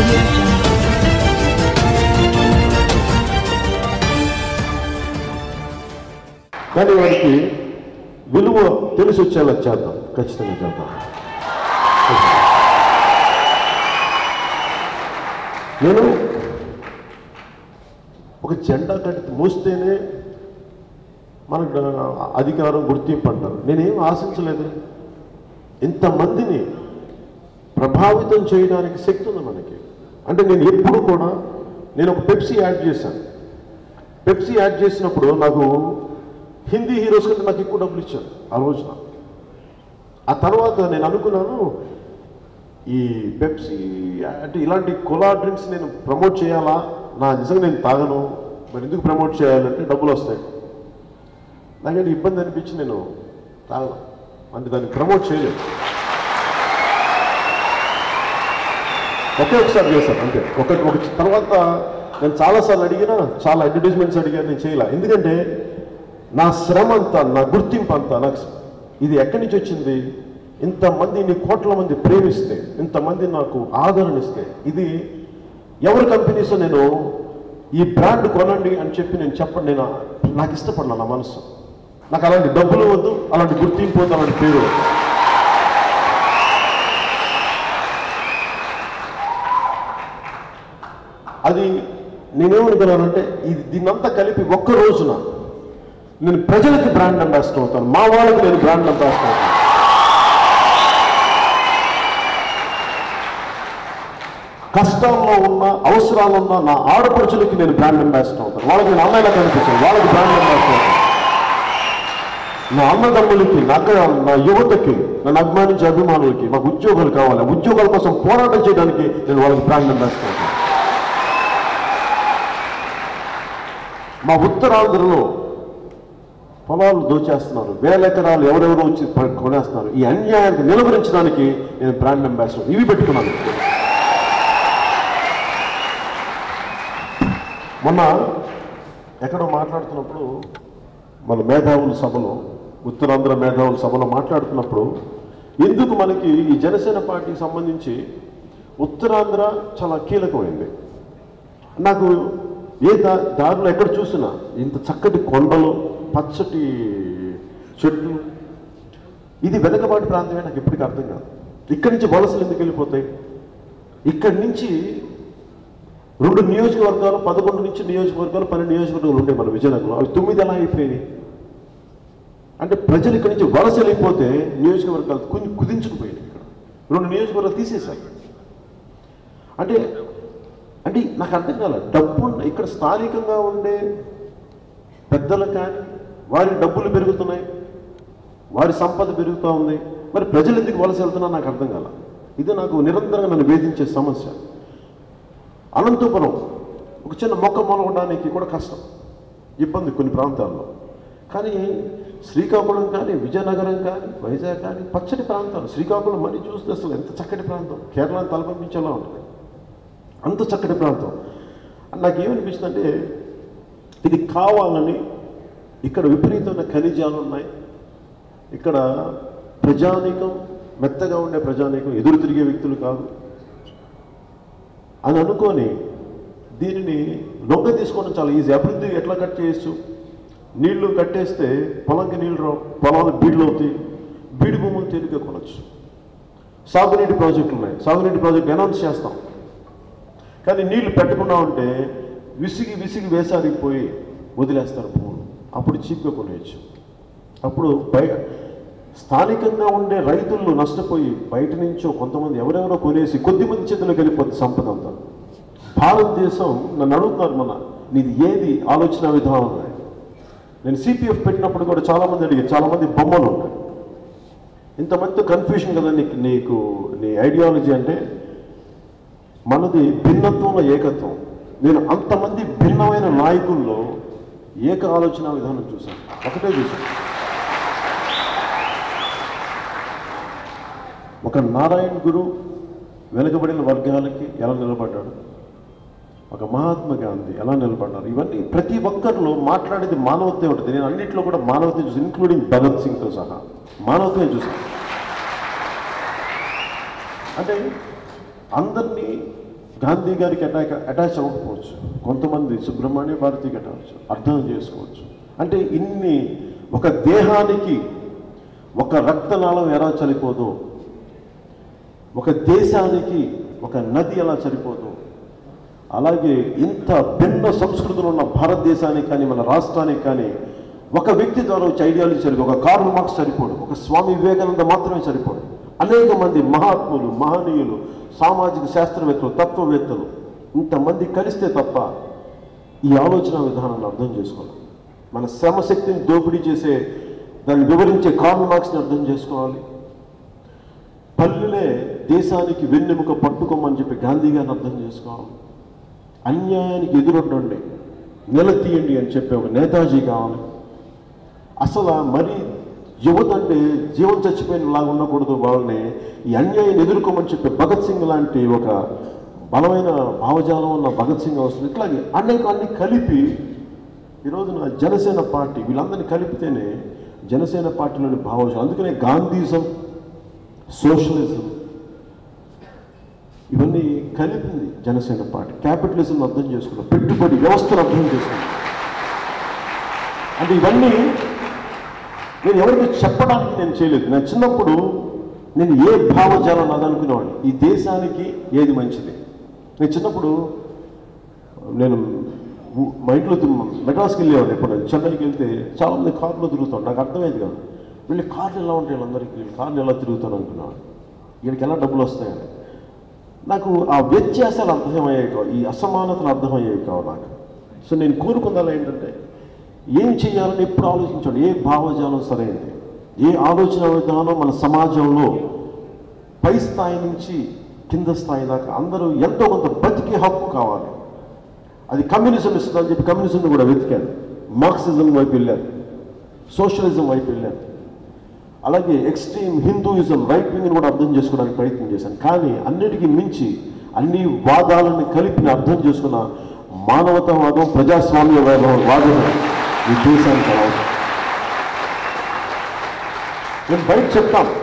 audio jungle. కానీ వారికి విలువ తెలిసి వచ్చేలా చేద్దాం ఖచ్చితంగా చేద్దాం నేను ఒక జెండా కట్టి మోస్తేనే మనకు అధికారం గుర్తింపు అంటారు నేనేం ఆశించలేదు ఇంతమందిని ప్రభావితం చేయడానికి శక్తి ఉంది మనకి అంటే నేను ఎప్పుడు కూడా నేను ఒక పెప్సీ యాడ్ చేశాను పెప్సీ యాడ్ చేసినప్పుడు నాకు హిందీ హీరోస్ కంటే నాకు ఎక్కువ డబ్బులు ఇచ్చారు ఆ రోజున ఆ తర్వాత నేను అనుకున్నాను ఈ పెప్సీ అంటే ఇలాంటి కోలా డ్రింక్స్ నేను ప్రమోట్ చేయాలా నా నిజంగా నేను తాగను మరి ఎందుకు ప్రమోట్ చేయాలంటే డబ్బులు వస్తాయి నాకంటే ఇబ్బంది అనిపించి నేను తాగను అంటే దాన్ని ప్రమోట్ చేయలేదు ఒకే ఒకసారి చేశాను అంతే ఒక ఒక తర్వాత నేను చాలాసార్లు అడిగినా చాలా అడ్వర్టైజ్మెంట్స్ అడిగాను నేను చేయలే ఎందుకంటే నా శ్రమ అంతా నా గుర్తింపు అంతా నాకు ఇది ఎక్కడి నుంచి వచ్చింది ఇంతమంది ఇన్ని కోట్ల మంది ప్రేమిస్తే ఇంతమంది నాకు ఆదరణ ఇస్తే ఇది ఎవరి కంపెనీస్ నేను ఈ బ్రాండ్ కొనండి అని చెప్పి నేను చెప్పండి నేను నాకు ఇష్టపడలా నా మనసు నాకు అలాంటి డబ్బులు వద్దు అలాంటి గుర్తింపు వద్దు అలాంటి పేరు వద్దు అది నేనేమనుకున్నానంటే ఇది దీన్నంతా కలిపి ఒక్క రోజున నేను ప్రజలకి బ్రాండ్ అంబాసిడర్ అవుతాను మా వాళ్ళకి నేను బ్రాండ్ అంబాసిడర్ అవుతాను కష్టంలో ఉన్న అవసరాలు ఉన్న నా ఆడపడుచులకి నేను బ్రాండ్ అంబాసిడర్ అవుతాను వాళ్ళకి నేను అన్నయ్యలా కనిపించాను వాళ్ళకి బ్రాండ్ అంబాసిడర్ అవుతాను నా అన్నదమ్ములకి నాకు నా యువతకి నన్ను అభిమానించే అభిమానులకి మాకు ఉద్యోగాలు కావాలి ఆ ఉద్యోగాల కోసం పోరాటం చేయడానికి నేను వాళ్ళకి బ్రాండ్ అంబాసిడర్ అవుతాను మా ఉత్తరాంధ్రలో పొలాలు దోచేస్తున్నారు వేల ఎకరాలు ఎవరెవరో వచ్చి ప- కొనేస్తున్నారు ఈ అన్యాయానికి నిలవరించడానికి నేను బ్రాండ్ అంబాసిడర్ ఇవి పెట్టుకున్నాను మొన్న ఎక్కడో మాట్లాడుతున్నప్పుడు మన మేధావుల సభలో ఉత్తరాంధ్ర మేధావుల సభలో మాట్లాడుతున్నప్పుడు ఎందుకు మనకి ఈ జనసేన పార్టీకి సంబంధించి ఉత్తరాంధ్ర చాలా కీలకమైంది నాకు ఏ దా దారిలో ఎక్కడ చూసినా ఇంత చక్కటి కొండలు పచ్చటి చెట్లు ఇది వెనకబాటు ప్రాంతమే నాకు ఇప్పటికీ అర్థం కాదు ఇక్కడి నుంచి వలసలు ఎందుకు వెళ్ళిపోతాయి ఇక్కడి నుంచి రెండు నియోజకవర్గాలు పదకొండు నుంచి నియోజకవర్గాలు పన్నెండు నియోజకవర్గాలు ఉంటాయి మన విజయనగరంలో అవి తొమ్మిది ఎలా అయిపోయినాయి అంటే ప్రజలు ఇక్కడి నుంచి వలస వెళ్ళిపోతే నియోజకవర్గాలు కొన్ని కుదించుకుపోయినాయి ఇక్కడ రెండు నియోజకవర్గాలు తీసేశారు అంటే అంటే నాకు అర్థం కాల డబ్బు ఉన్న- ఇక్కడ స్థానికంగా ఉండే పెద్దలు కానీ వారి డబ్బులు పెరుగుతున్నాయి వారి సంపద పెరుగుతూ ఉంది మరి ప్రజలు ఎందుకు వలస వెళ్తున్నా నాకు అర్థం కాల ఇది నాకు నిరంతరంగా నన్ను వేధించే సమస్య అనంతపురం ఒక చిన్న మొక్క మొలవడానికి కూడా కష్టం ఇబ్బంది కొన్ని ప్రాంతాల్లో కానీ శ్రీకాకుళం కానీ విజయనగరం కానీ వైజాగ్ కానీ పచ్చటి ప్రాంతాలు శ్రీకాకుళం మరీ చూస్తే అసలు ఎంత చక్కటి ప్రాంతం కేరళ తలపంపించేలా ఉంటుంది అంత చక్కటి ప్రాంతం నాకు ఏమనిపిస్తుంది అంటే ఇది కావాలని ఇక్కడ విపరీతమైన ఖనిజాలు ఉన్నాయి ఇక్కడ ప్రజానీకం మెత్తగా ఉండే ప్రజానీకం ఎదురు తిరిగే వ్యక్తులు కాదు అని అనుకొని దీనిని లొంగ తీసుకోవడం చాలా ఈజీ అభివృద్ధి ఎట్లా కట్ చేయొచ్చు నీళ్లు కట్టేస్తే పొలంకి నీళ్ళు రావు పొలాలు బీడులు అవుతాయి బీడి భూములు తేలిక కొనొచ్చు సాగునీటి ప్రాజెక్టులు ఉన్నాయి సాగునీటి ప్రాజెక్ట్ అనౌన్స్ చేస్తాం కానీ నీళ్లు పెట్టకుండా ఉంటే విసిగి విసిగి వేసారిపోయి వదిలేస్తారు భూములు అప్పుడు చీప్గా కొనేయచ్చు అప్పుడు బయ స్థానికంగా ఉండే రైతులు నష్టపోయి బయట నుంచో కొంతమంది ఎవరెవరో కొనేసి కొద్దిమంది చేతులకు వెళ్ళిపోతుంది సంపద అంతా భారతదేశం నన్ను అడుగుతున్నారు మన నీది ఏది ఆలోచన విధానం అని. నేను సిపిఎఫ్ పెట్టినప్పుడు కూడా చాలామంది అడిగారు చాలామంది బొమ్మలు ఉన్నాయి ఇంతమంది కన్ఫ్యూషన్ కదా నీకు నీకు నీ ఐడియాలజీ అంటే మనది భిన్నత్వంలో ఏకత్వం నేను అంతమంది భిన్నమైన నాయకుల్లో ఏక ఆలోచన విధానం చూశాను ఒకటే చూశాను ఒక నారాయణ గురు వెనుకబడిన వర్గాలకి ఎలా నిలబడ్డాడు ఒక మహాత్మా గాంధీ ఎలా నిలబడ్డారు ఇవన్నీ ప్రతి ఒక్కరిలో మాట్లాడేది మానవత్వం ఉంటుంది నేను అన్నింటిలో కూడా మానవత్వం చూసి ఇంక్లూడింగ్ భగత్ సింగ్తో సహా మానవత్వమే చూశాను అంటే అందరినీ గాంధీ గారికి అటాక్ అటాచ్ అవ్వకపోవచ్చు కొంతమంది సుబ్రహ్మణ్య భారతికి అటాచ్ అర్థం చేసుకోవచ్చు అంటే ఇన్ని ఒక దేహానికి ఒక రక్తనాళం ఎలా చనిపోదు ఒక దేశానికి ఒక నది ఎలా చనిపోదు అలాగే ఇంత భిన్న సంస్కృతులు ఉన్న భారతదేశానికి కానీ మన రాష్ట్రానికి కానీ ఒక వ్యక్తి ద్వారా వచ్చే ఐడియాలజీ సరిపోదు ఒక కార్ల్ మార్క్స్ సరిపోడు ఒక స్వామి వివేకానంద మాత్రమే సరిపోడు అనేక మంది మహాత్ములు మహనీయులు సామాజిక శాస్త్రవేత్తలు తత్వవేత్తలు ఇంతమంది కలిస్తే తప్ప ఈ ఆలోచన విధానాన్ని అర్థం చేసుకోవాలి మన శ్రమశక్తిని దోపిడీ చేసే దాన్ని వివరించే కార్ల్ మార్క్స్ని అర్థం చేసుకోవాలి పల్లెలే దేశానికి వెన్నెముక పట్టుకోమని చెప్పి గాంధీ గారిని అర్థం చేసుకోవాలి అన్యాయానికి ఎదురొడ్డండి నిలతీయండి అని చెప్పే ఒక నేతాజీ కావాలి అసలు మరి యువత అంటే జీవం చచ్చిపోయిన లాగా ఉండకూడదు వాళ్ళని ఈ అన్యాయాన్ని ఎదుర్కోమని చెప్పే భగత్ సింగ్ లాంటి ఒక బలమైన భావజాలం ఉన్న భగత్ సింగ్ అవసరం ఇట్లాగే అనేక అన్ని కలిపి ఈరోజున జనసేన పార్టీ వీళ్ళందరినీ కలిపితేనే జనసేన పార్టీలోని భావజాలం అందుకనే గాంధీజం సోషలిజం ఇవన్నీ కలిపింది జనసేన పార్టీ క్యాపిటలిజం అర్థం చేసుకున్నాం పెట్టుబడి వ్యవస్థను అర్థం చేసుకున్నాం అంటే ఇవన్నీ నేను ఎవరికి చెప్పడానికి నేను చేయలేదు నా చిన్నప్పుడు నేను ఏ భావజాలం నాది అనుకునేవాడిని ఈ దేశానికి ఏది మంచిది నేను చిన్నప్పుడు నేను ఊ- మా ఇంట్లో తిమ్- మెడ్రాస్కి వెళ్ళేవాడిని ఎప్పుడు చెన్నైకి వెళ్తే చాలా మంది కార్లో తిరుగుతాను నాకు అర్థమయ్యేది కాదు వీళ్ళు కార్లు ఎలా ఉంటాయి వీళ్ళందరికీ వీళ్ళు కార్లు ఎలా తిరుగుతాను అనుకున్నాను వీళ్ళకి ఎలా డబ్బులు వస్తాయని నాకు ఆ వ్యత్యాసాలు అర్థమయ్యాయి కావు ఈ అసమానతలు అర్థమయ్యాయి కావు నాకు సో నేను కోరుకుందాలో ఏంటంటే ఏం చేయాలని ఎప్పుడు ఆలోచించండి ఏ భావజాలం సరైనది ఏ ఆలోచన విధానం మన సమాజంలో పై స్థాయి నుంచి కింద స్థాయి దాకా అందరూ ఎంతో కొంత బతికే హక్కు కావాలి అది కమ్యూనిజం ఇస్తుందని చెప్పి కమ్యూనిజంని కూడా వెతికాను మార్క్సిజం వైపు వెళ్ళాను సోషలిజం వైపు వెళ్ళాను అలాగే ఎక్స్ట్రీమ్ హిందూయిజం రైట్ వింగ్ని కూడా అర్థం చేసుకోవడానికి ప్రయత్నం చేశాను కానీ అన్నిటికీ మించి అన్ని వాదాలను కలిపి నేను అర్థం చేసుకున్న మానవతావాదం ప్రజాస్వామ్య వాదం వాదన ఈ దేశానికి అవసరం నేను బయట చెప్తాను